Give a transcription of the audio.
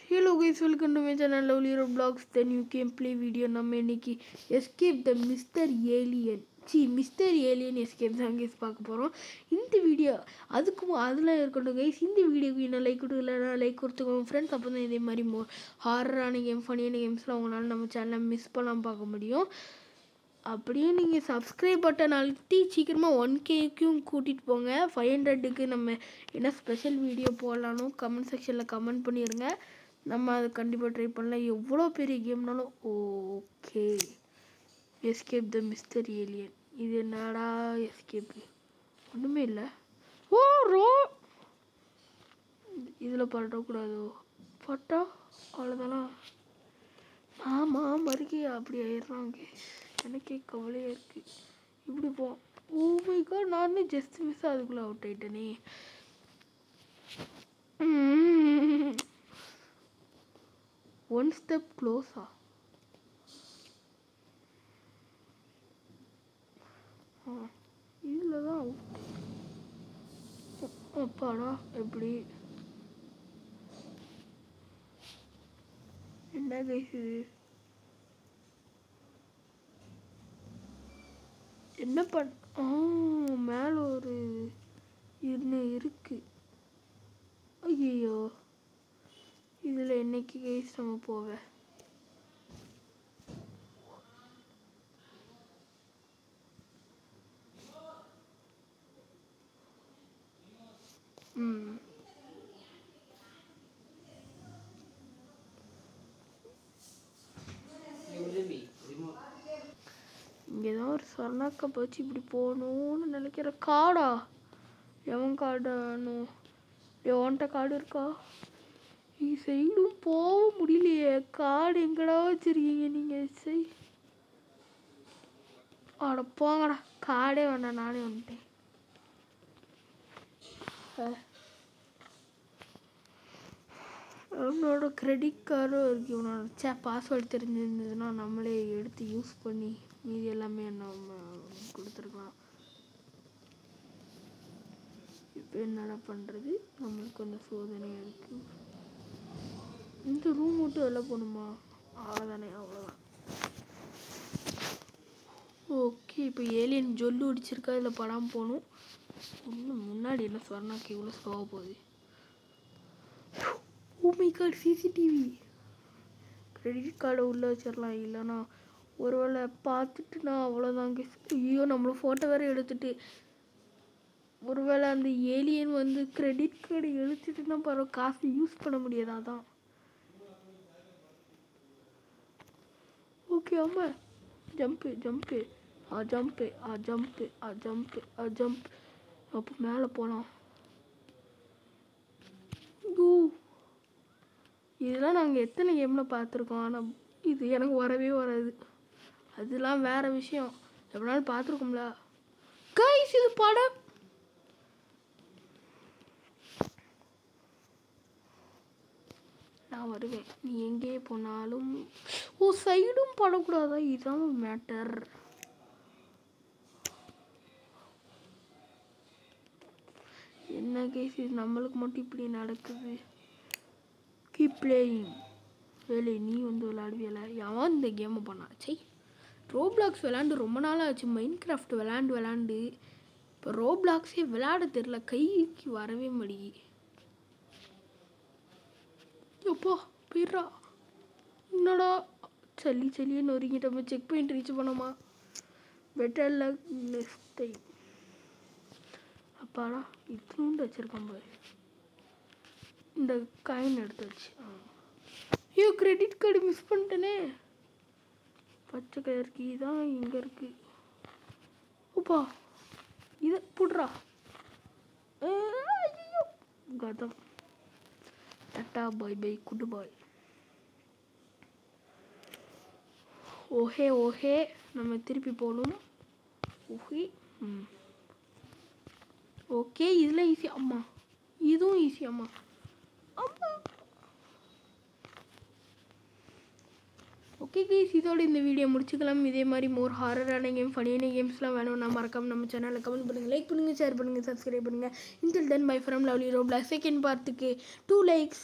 Hello guys welcome to my channel lovely Roblox the new game play video நம்ம இன்னைக்கு escape the mister alien சி mister alien escape தான் guys பார்க்க போகிறோம் இந்த video அதுக்கும் அதில் இருக்கட்டும் கைஸ் இந்த வீடியோக்கு என்ன லைக் கொடுக்கலன்னா லைக் கொடுத்துக்கோங்க ஃப்ரெண்ட்ஸ் அப்போ தான் இதே மாதிரி மோ ஹாரரான கேம் ஃபனியான கேம்ஸ்லாம் உங்களால் நம்ம சேனலை மிஸ் பண்ணாமல் பார்க்க முடியும் அப்படியே நீங்கள் சப்ஸ்கிரைப் பட்டன் அழுத்தி சீக்கிரமாக ஒன் கேக்கும் கூட்டிகிட்டு போங்க ஃபைவ் ஹண்ட்ரட்டுக்கு நம்ம என்ன ஸ்பெஷல் வீடியோ போடலானோ கமெண்ட் செக்ஷனில் கமெண்ட் பண்ணிடுங்க நம்ம அதை கண்டிப்பாக ட்ரை பண்ணலாம் எவ்வளோ பெரிய கேம்னாலும் okay escape the mister alien இது என்னடா எஸ்கேப் ஒன்றுமே இல்லை ஓ ரோ இதில் பட்டக்கூடாதோ பட்டா அவ்வளோதானா ஆமாம் மறுக்கே அப்படி ஆயிடுறாங்க எனக்கே கவலையாக இருக்குது இப்படி போ ஓ மை காட் நானே ஜஸ்ட் மிஸ் அதுக்குள்ளே அவுட் ஆயிட்டேனே ஒன் ஸ்டெப் க்ளோஸா இதில் தான் அவுட் அப்பாடா எப்படி என்ன கைஸ் இது என்ன பண் ஆ மேலே ஒரு இன்னும் இருக்கு ஐயோ இதில் என்னைக்கு கைஸ் நம்ம போவ ம் இங்கே தான் ஒரு சொர்ணாக்கா போச்சு இப்படி போகணும்னு நினைக்கிற காடா எவன் காடானோ எவன்கிட்ட காடு இருக்கா இங்கே சைடும் போக முடியலையே காடு எங்கடா வச்சிருக்கீங்க நீங்கள் சை அட போங்கடா காடே வேண்டாம் நானே வந்துட்டேன் அஹ். அவனோட கிரெடிட் கார்டும் இருக்கு இவனோட சே பாஸ்வேர்டு தெரிஞ்சிருந்ததுன்னா நம்மளே எடுத்து யூஸ் பண்ணி மீதி எல்லாமே நம்ம கொடுத்துருக்கலாம் இப்போ என்னடா பண்ணுறது நம்மளுக்கு கொஞ்சம் சோதனையாக இருக்கு இந்த ரூம் மட்டும் வெளில போகணுமா அவ்வளோதானே அவ்வளோதான் ஓகே இப்போ ஏலியன் ஜொல்லு அடிச்சிருக்கா இதில் படாமல் போகணும் இன்னும் முன்னாடி என்ன சொன்னாக்கு இவ்வளோ ஸ்லோவாக போகுது oh my card CCTV credit கார்டை உள்ளே வச்சிடலாம் இல்லைன்னா ஒருவேளை பார்த்துட்டுனா அவ்வளோதாங்க ஐயோ நம்மள ஃபோட்டோ வேறு எடுத்துட்டு ஒருவேளை அந்த ஏலியன் வந்து கிரெடிட் கார்டு எடுத்துட்டுனா பரவாயில்ல காசு யூஸ் பண்ண முடியாது அதான் ஓகே ஆமா ஜம்ப்பு ஜம்ப்பு ஆ ஜம்ப்பு ஆ ஜம்ப்பு ஆ ஜம்ப்பு ஆ ஜம்ப் அப்போ மேலே போகலாம் ஓ இதெல்லாம் நாங்கள் எத்தனை கேமில் பார்த்துருக்கோம் ஆனால் இது எனக்கு வரவே வராது அதெல்லாம் வேற விஷயம் எப்படினாலும் பார்த்துருக்கோம்ல கைஸ் இது படம் நான் வருவேன் நீ எங்கே போனாலும் ஓ சைடும் படக்கூடாதா இதுதான் மேட்டர் என்ன கேஸ் இது நம்மளுக்கு மட்டும் இப்படி நடக்குது கீப் பிளேயிங் வேலை நீ வந்து விளையாடுவியல எவன் இந்த கேமை பண்ணான் சை ரோப்ளாக்ஸ் விளாண்டு ரொம்ப நாள் ஆச்சு மைண்ட் கிராஃப்ட் விளாண்டு விளாண்டு இப்போ ரோப்ளாக்ஸே விளையாட தெரில கைக்கு வரவே மாட்டேங்கி எப்பா போயிடுறா என்னடா சளி சளியே நொறுங்கிட்டோமா செக் பாயிண்ட் ரீச் பண்ணோமா பெட்டர் லக் நெக்ஸ்ட் டைம் அப்பாடா இத்தினூண்டு வச்சுருக்கான் பாரு இந்த காயின் எடுத்து வச்சு ஆ. ஐயோ கிரெடிட் கார்டு மிஸ் பண்ணிட்டேனே பச்சை கலர் கீ தான் இங்கே இருக்கு ஓப்பா இதை புட்றா ஐயோ கதம் டாட்டா பாய் பை குட் பாய் ஓஹே ஓஹே நம்ம திருப்பி போகணும் ஓஹே ம் ஓகே இதில் ஈஸி அம்மா இதுவும் ஈஸி அம்மா அம்மா ஓகே கேஸ் இதோட இந்த வீடியோ முடிச்சுக்கலாம் இதே மாதிரி மோர் ஹாரரான கேம் ஃபனியான கேம்ஸ்லாம் வேணும்னா மறக்காம நம்ம சேனலில் கமெண்ட் பண்ணுங்கள் லைக் பண்ணுங்கள் ஷேர் பண்ணுங்கள் சப்ஸ்கிரைப் பண்ணுங்கள் until then bye from lovely Roblox second பார்ட்டுக்கு டூ லைக்ஸ்